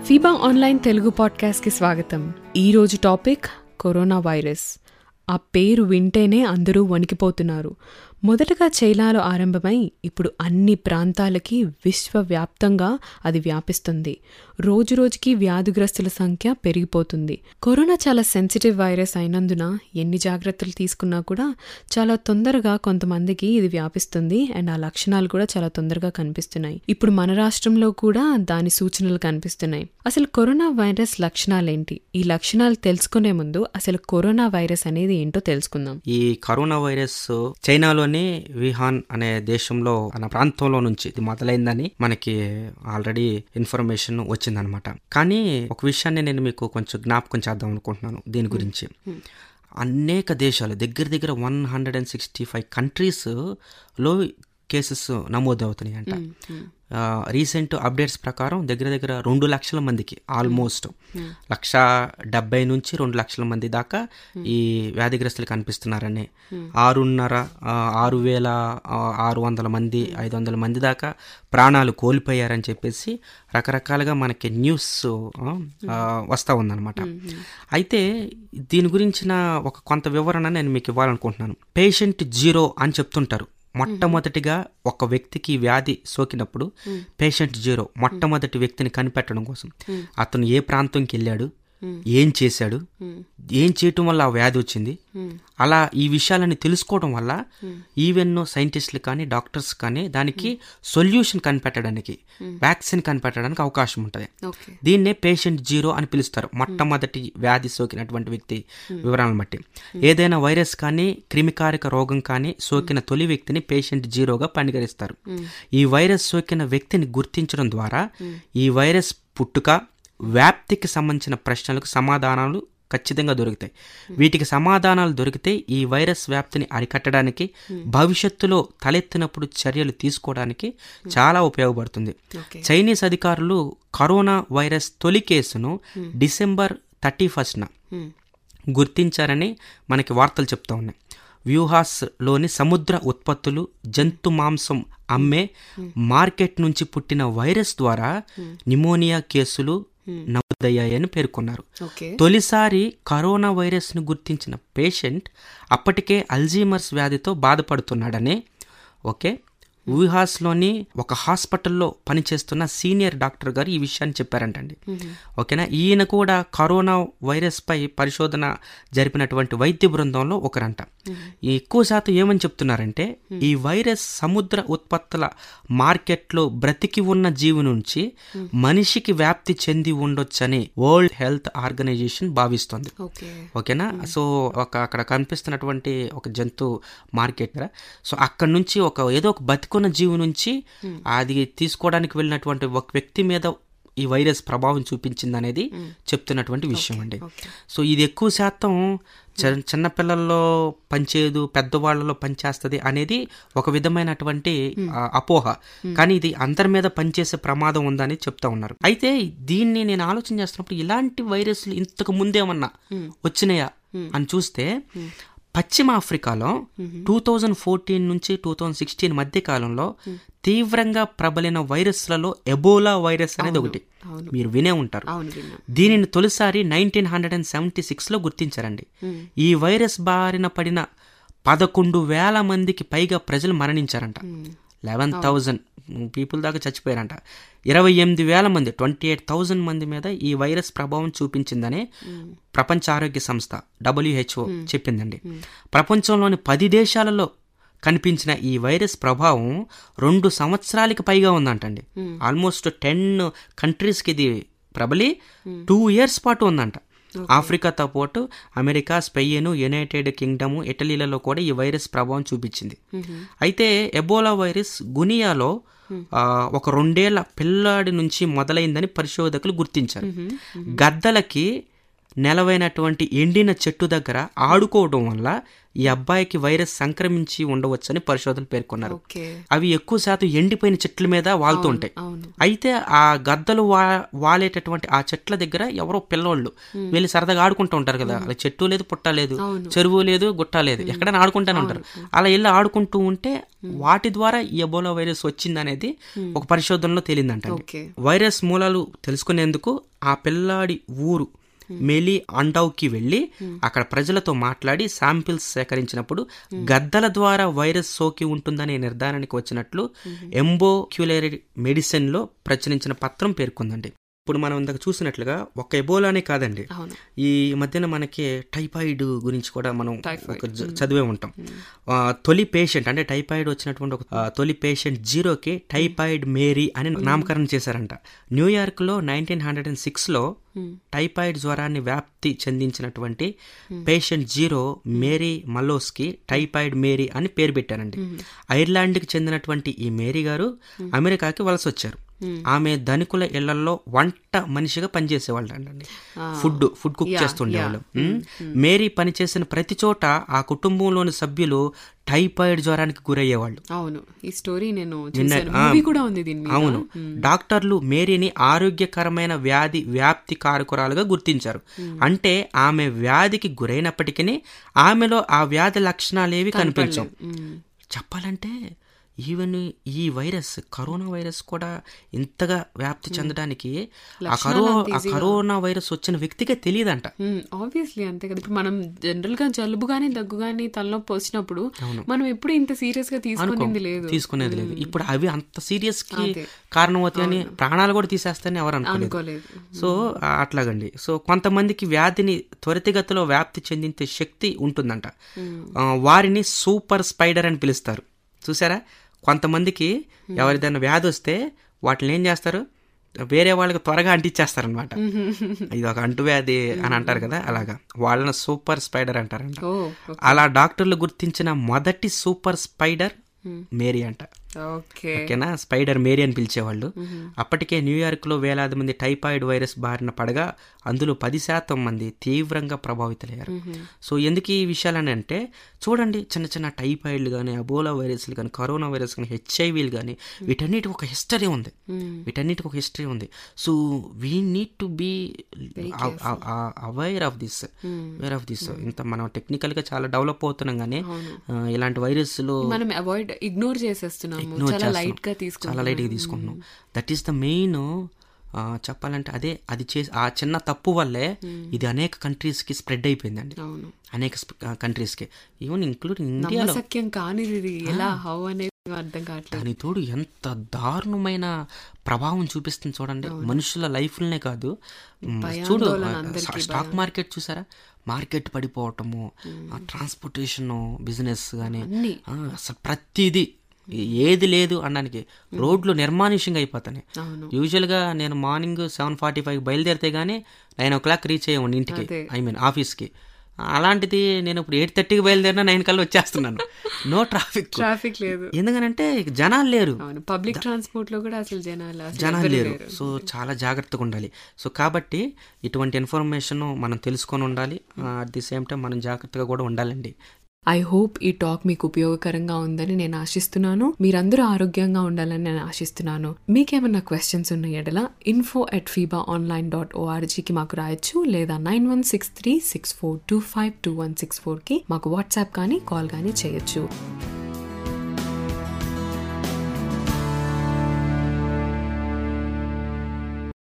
FIBA online Telugu పాడ్కాస్ట్కి స్వాగతం ఈరోజు topic corona virus ఆ పేరు వింటేనే అందరూ వణికిపోతున్నారు మొదటగా చైనాలో ఆరంభమై ఇప్పుడు అన్ని ప్రాంతాలకి విశ్వవ్యాప్తంగా అది వ్యాపిస్తుంది రోజురోజుకి వ్యాధిగ్రస్తుల సంఖ్య పెరిగిపోతుంది కరోనా చాలా సెన్సిటివ్ వైరస్ అయినందున ఎన్ని జాగ్రత్తలు తీసుకున్నా కూడా చాలా తొందరగా కొంతమందికి ఇది వ్యాపిస్తుంది అండ్ ఆ లక్షణాలు కూడా చాలా తొందరగా కనిపిస్తున్నాయి ఇప్పుడు మన రాష్ట్రంలో కూడా దాని సూచనలు కనిపిస్తున్నాయి అసలు కరోనా వైరస్ లక్షణాలేంటి ఈ లక్షణాలు తెలుసుకునే ముందు అసలు కరోనా వైరస్ అనేది ఏంటో తెలుసుకుందాం ఈ కరోనా వైరస్ చైనాలోని విహాన్ అనే దేశంలో అన్న ప్రాంతంలో నుంచి ఇది మొదలైందని మనకి ఆల్రెడీ ఇన్ఫర్మేషన్ వచ్చిందనమాట కానీ ఒక విషయాన్ని నేను మీకు కొంచెం జ్ఞాపకం చేద్దాం అనుకుంటున్నాను దీని గురించి అనేక దేశాలు దగ్గర దగ్గర one hundred and sixty five కంట్రీస్లో కేసెస్ నమోదవుతున్నాయి అంట రీసెంట్ అప్డేట్స్ ప్రకారం దగ్గర దగ్గర రెండు లక్షల మందికి ఆల్మోస్ట్ లక్ష డెబ్బై నుంచి రెండు లక్షల మంది దాకా ఈ వ్యాధిగ్రస్తులు కనిపిస్తున్నారని ఆరున్నర ఆ, ఆరు వేల ఆ, ఆరు వందల మంది ఐదు వందల మంది దాకా ప్రాణాలు కోల్పోయారని చెప్పేసి రకరకాలుగా మనకి న్యూస్ ఆ, ఆ, వస్తూ ఉందన్నమాట అయితే దీని గురించిన ఒక కొంత వివరణ నేను మీకు ఇవ్వాలనుకుంటున్నాను పేషెంట్ జీరో అని చెప్తుంటారు మొట్టమొదటిగా ఒక వ్యక్తికి వ్యాధి సోకినప్పుడు పేషెంట్ జీరో మొట్టమొదటి వ్యక్తిని కనిపెట్టడం కోసం అతను ఏ ప్రాంతంకి వెళ్ళాడు ఏం చేశాడు ఏం చేయటం వల్ల ఆ వ్యాధి వచ్చింది అలా ఈ విషయాలని తెలుసుకోవడం వల్ల ఈవెన్ సైంటిస్టులు కానీ డాక్టర్స్ కానీ దానికి సొల్యూషన్ కనిపెట్టడానికి వ్యాక్సిన్ కనిపెట్టడానికి అవకాశం ఉంటుంది ఓకే దీన్నే పేషెంట్ జీరో అని పిలుస్తారు మొట్టమొదటి వ్యాధి సోకినటువంటి వ్యక్తి వివరాలను బట్టి ఏదైనా వైరస్ కానీ క్రిమికారక రోగం కానీ సోకిన తొలి వ్యక్తిని పేషెంట్ జీరోగా పరిగణిస్తారు ఈ వైరస్ సోకిన వ్యక్తిని గుర్తించడం ద్వారా ఈ వైరస్ పుట్టుక వ్యాప్తికి సంబంధించిన ప్రశ్నలకు సమాధానాలు ఖచ్చితంగా దొరుకుతాయి వీటికి సమాధానాలు దొరికితే ఈ వైరస్ వ్యాప్తిని అరికట్టడానికి భవిష్యత్తులో తలెత్తినప్పుడు చర్యలు తీసుకోవడానికి చాలా ఉపయోగపడుతుంది ఓకే చైనీస్ అధికారులు కరోనా వైరస్ తొలి కేసును డిసెంబర్ థర్టీ ఫస్ట్న గుర్తించారని మనకి వార్తలు చెప్తా ఉన్నాయి వ్యూహాస్లోని సముద్ర ఉత్పత్తులు జంతు మాంసం అమ్మే మార్కెట్ నుంచి పుట్టిన వైరస్ ద్వారా నిమోనియా కేసులు నమోదయ్యాయని పేర్కొన్నారు ఓకే తొలిసారి కరోనా వైరస్ను గుర్తించిన పేషెంట్ అప్పటికే అల్జీమర్స్ వ్యాధితో బాధపడుతున్నాడని ఓకే వుహాస్లోని ఒక హాస్పిటల్లో పనిచేస్తున్న సీనియర్ డాక్టర్ గారు ఈ విషయాన్ని చెప్పారంటండి ఓకేనా ఈయన కూడా కరోనా వైరస్ పై పరిశోధన జరిపినటువంటి వైద్య బృందంలో ఒకరంట ఈ ఎక్కువ శాతం ఏమని చెప్తున్నారంటే ఈ వైరస్ సముద్ర ఉత్పత్తుల మార్కెట్లో బ్రతికి ఉన్న జీవి నుంచి మనిషికి వ్యాప్తి చెంది ఉండొచ్చని వరల్డ్ హెల్త్ ఆర్గనైజేషన్ భావిస్తోంది ఓకే ఓకేనా సో ఒక అక్కడ కనిపిస్తున్నటువంటి ఒక జంతు మార్కెట్ కదా సో అక్కడ నుంచి ఒక ఏదో ఒక బతికున్న జీవి నుంచి అది తీసుకోవడానికి వెళ్ళినటువంటి ఒక వ్యక్తి మీద ఈ వైరస్ ప్రభావం చూపించింది అనేది చెప్తున్నటువంటి విషయం అండి సో ఇది ఎక్కువ శాతం చి- చిన్నపిల్లల్లో పనిచేయదు పెద్దవాళ్ళలో పనిచేస్తుంది అనేది ఒక విధమైనటువంటి ఆ, అపోహ కానీ ఇది అందరి మీద పనిచేసే ప్రమాదం ఉందని చెప్తా ఉన్నారు అయితే దీన్ని నేను ఆలోచన చేస్తున్నప్పుడు ఇలాంటి వైరస్లు ఇంతకు ముందేమన్నా వచ్చినాయా అని చూస్తే పశ్చిమ ఆఫ్రికాలో టూ థౌజండ్ ఫోర్టీన్ నుంచి టూ థౌజండ్ సిక్స్టీన్ మధ్య కాలంలో తీవ్రంగా ప్రబలిన వైరస్లలో ఎబోలా వైరస్ అనేది ఒకటి మీరు వినే ఉంటారు అవును విన్నా దీనిని తొలిసారి నైన్టీన్ హండ్రెడ్ అండ్ సెవెంటీ సిక్స్లో గుర్తించారండి ఈ వైరస్ బారిన పడిన పదకొండు వేల మందికి పైగా ప్రజలు మరణించారంట లెవెన్ థౌజండ్ పీపుల్ దాకా చచ్చిపోయారంట ఇరవై ఎనిమిది వేల మంది ట్వంటీ ఎయిట్ థౌజండ్ మంది మీద ఈ వైరస్ ప్రభావం చూపించిందని ప్రపంచ ఆరోగ్య సంస్థ డబ్ల్యూహెచ్ఓ చెప్పిందండి ప్రపంచంలోని పది దేశాలలో కనిపించిన ఈ వైరస్ ప్రభావం రెండు సంవత్సరాలకి పైగా ఉందంటండి ఆల్మోస్ట్ టెన్ కంట్రీస్కి ఇది ప్రబలి టూ ఇయర్స్ పాటు ఉందంట ఆఫ్రికాతో పాటు అమెరికా స్పెయిన్ యునైటెడ్ కింగ్డమ్ ఇటలీలలో కూడా ఈ వైరస్ ప్రభావం చూపించింది అయితే ఎబోలా వైరస్ గునియాలో ఆ, ఒక రెండేళ్ల పిల్లాడి నుంచి మొదలైందని పరిశోధకులు గుర్తించారు గద్దలకి నెలవైనటువంటి ఎండిన చెట్టు దగ్గర ఆడుకోవడం వల్ల ఈ అబ్బాయికి వైరస్ సంక్రమించి ఉండవచ్చని పరిశోధనలు పేర్కొన్నారు ఓకే అవి ఎక్కువ శాతం ఎండిపోయిన చెట్ల మీద వాళ్తూ ఉంటాయి అవును అయితే ఆ గద్దలు వా వాలేటటువంటి ఆ చెట్ల దగ్గర ఎవరో పిల్లోళ్ళు వెళ్ళి సరదాగా ఆడుకుంటూ ఉంటారు కదా అలా చెట్టు లేదు పుట్ట లేదు అవును. చెరువు లేదు గుట్ట లేదు ఎక్కడైనా ఆడుకుంటానే ఉంటారు అలా వెళ్ళి ఆడుకుంటూ ఉంటే వాటి ద్వారా ఈ ఎబోలా వైరస్ వచ్చిందనేది ఒక పరిశోధనలో తేలిందంట ఓకే వైరస్ మూలాలు తెలుసుకునేందుకు ఆ పిల్లాడి ఊరు మెలి అండౌకి వెళ్ళి అక్కడ ప్రజలతో మాట్లాడి శాంపిల్స్ సేకరించినప్పుడు గద్దల ద్వారా వైరస్ సోకి ఉంటుందనే నిర్ధారణకి వచ్చినట్లు ఎంబోక్యులరీ మెడిసిన్ లో ప్రచురించిన పత్రం పేర్కొందండి ఇప్పుడు మనం ఇందాక చూసినట్లుగా ఒక ఎబోలానే కాదండి అవును ఈ మధ్యన మనకి టైఫాయిడ్ గురించి కూడా మనం Typhoid. ఒక జ- చదివే ఉంటాం ఆ, తొలి పేషెంట్ అంటే టైఫాయిడ్ వచ్చినటువంటి ఒక ఆ, తొలి పేషెంట్ జీరోకి టైఫాయిడ్ మేరీ అని నామకరణం చేశారంట న్యూయార్క్ లో నైన్టీన్ హండ్రెడ్ అండ్ సిక్స్ లో టైఫాయిడ్ జ్వరాన్ని వ్యాప్తి చెందించినటువంటి patient zero Mary Malloski typhoid Mary అని పేరు పెట్టారండి ఐర్లాండ్కి చెందినటువంటి ఈ మేరీ గారు అమెరికాకి వలస వచ్చారు ఆమె ధనికుల ఇళ్లలో వంట మనిషిగా పనిచేసేవాళ్ళు అండి ఫుడ్ ఫుడ్ కుక్ చేస్తుండేవాళ్ళు ఉమ్. మేరీ పనిచేసిన ప్రతి చోట ఆ కుటుంబంలోని సభ్యులు టైఫాయిడ్ జ్వరానికి గురయ్యేవాళ్ళు అవును ఈ స్టోరీ నేను చూసాను మూవీ కూడా ఉంది దీని మీద అవును డాక్టర్లు మేరీని ఆరోగ్యకరమైన వ్యాధి వ్యాప్తి కారకురాలుగా గుర్తించారు అంటే ఆమె వ్యాధికి గురైనప్పటికీ ఆమెలో ఆ వ్యాధి లక్షణాలేవి కనిపించవు మ్మ్. చెప్పాలంటే ఈవెన్ ఈ వైరస్ కరోనా వైరస్ కూడా ఇంతగా వ్యాప్తి చెందడానికి ఆ కరో ఆ కరోనా వైరస్ వచ్చిన వ్యక్తికే తెలియదంట ఆబ్వియస్లీ అంతే కదా ఇప్పుడు మనం జనరల్ గా జలుబు గానీ దగ్గు గానీ తలనొప్పి వచ్చినప్పుడు మనం ఎప్పుడు ఇంత సీరియస్ గా తీసుకునేది లేదు తీసుకునేది లేదు ఇప్పుడు అవి అంత సీరియస్ కి కారణం అవుతాయని ప్రాణాలు కూడా తీసేస్తాయని ఎవరు అనుకోలేదు అనుకోలేదు సో ఆ, అట్లాగండి సో కొంతమందికి వ్యాధిని త్వరితగతిలో వ్యాప్తి చెందించే శక్తి ఉంటుందంట ఆ, వారిని సూపర్ స్పైడర్ అని పిలుస్తారు చూసారా కొంతమందికి ఎవరిదైనా వ్యాధి వస్తే వాటిని ఏం చేస్తారు వేరే వాళ్ళకి త్వరగా అంటించేస్తారనమాట ఇది ఒక అంటువ్యాధి అని అంటారు కదా అలాగా వాళ్ళని సూపర్ స్పైడర్ అంటారంట ఓ అలా డాక్టర్లు గుర్తించిన మొదటి సూపర్ స్పైడర్ మేరీ అంట ఓకే ఓకేనా స్పైడర్ మేరీ అని పిలిచేవాళ్ళు అప్పటికే న్యూయార్క్లో వేలాది మంది టైఫాయిడ్ వైరస్ బారిన పడగా అందులో పది శాతం మంది తీవ్రంగా ప్రభావితులయ్యారు సో ఎందుకు ఈ విషయాలని అంటే చూడండి చిన్న చిన్న టైఫాయిడ్లు కానీ అబోలా వైరస్లు కానీ కరోనా వైరస్ కానీ హెచ్ఐవీలు కానీ వీటన్నిటికి ఒక హిస్టరీ ఉంది వీటన్నిటికి ఒక హిస్టరీ ఉంది so we need to be aware of this aware of this ఇంత మనం టెక్నికల్గా చాలా డెవలప్ అవుతున్నాం కానీ ఆ, ఇలాంటి వైరస్లు మనం అవాయిడ్ ఇగ్నోర్ చేసేస్తున్నాము Ignore చాలా చేస్తున్నాం. లైట్ గా తీసుకుంటాం చాలా లైట్గా తీసుకుంటున్నాం దట్ ఈస్ ద మెయిన్ చెప్పాలంటే అదే అది చేసి ఆ చిన్న తప్పు వల్లే ఇది అనేక కంట్రీస్కి స్ప్రెడ్ అయిపోయిందండి అవును అనేక కంట్రీస్కి ఈవెన్ ఇంక్లూడింగ్ ఇండియాలో నమ్మసక్యం కానిది ఇది ఎలా హౌ అనేది అర్థం కావట్లేదు దాని తోడు ఎంత దారుణమైన ప్రభావం చూపిస్తుంది చూడండి మనుషుల లైఫ్లనే కాదు మ్, చూడు భయాందోళన ఆ, అందరికీ స్టాక్ మార్కెట్ చూసారా మార్కెట్ పడిపోవటము ట్రాన్స్పోర్టేషన్ బిజినెస్ కానీ అన్ని అసలు ప్రతిదీ ఏది లేదు అనడానికి రోడ్లు నిర్మానుష్యంగా అయిపోతాయి అవును యూజువల్గా నేను మార్నింగ్ సెవెన్ ఫార్టీ ఫైవ్ బయలుదేరితే గానీ నైన్ ఓ క్లాక్ రీచ్ అయ్యాము ఇంటికి అదే. ఐ మీన్ ఆఫీస్కి అలాంటిది నేను ఇప్పుడు ఎయిట్ థర్టీకి బయలుదేరినా నైన్ కల్లా వచ్చేస్తున్నాను నో ట్రాఫిక్ ట్రాఫిక్ లేదు ఎందుకనంటే జనాలు లేరు అవును పబ్లిక్ ట్రాన్స్పోర్ట్ లో కూడా అసలు జనాలు అసలు జనాలు ఎవరు లేరు సో చాలా జాగ్రత్తగా ఉండాలి సో కాబట్టి ఇటువంటి ఇన్ఫర్మేషన్ మనం తెలుసుకొని ఉండాలి అట్ ది సేమ్ టైం మనం జాగ్రత్తగా కూడా ఉండాలండి ఐ హోప్ ఈ టాక్ మీకు ఉపయోగకరంగా ఉందని నేను ఆశిస్తున్నాను మీరందరూ ఆరోగ్యంగా ఉండాలని నేను ఆశిస్తున్నాను మీకేమన్నా క్వశ్చన్స్ ఉన్న ఎడల info at fiba online dot ఓఆర్జీకి మాకు రాయొచ్చు లేదా nine one six three six four two five two one six ఫోర్కి మాకు వాట్సాప్ కానీ కాల్ కానీ చేయొచ్చు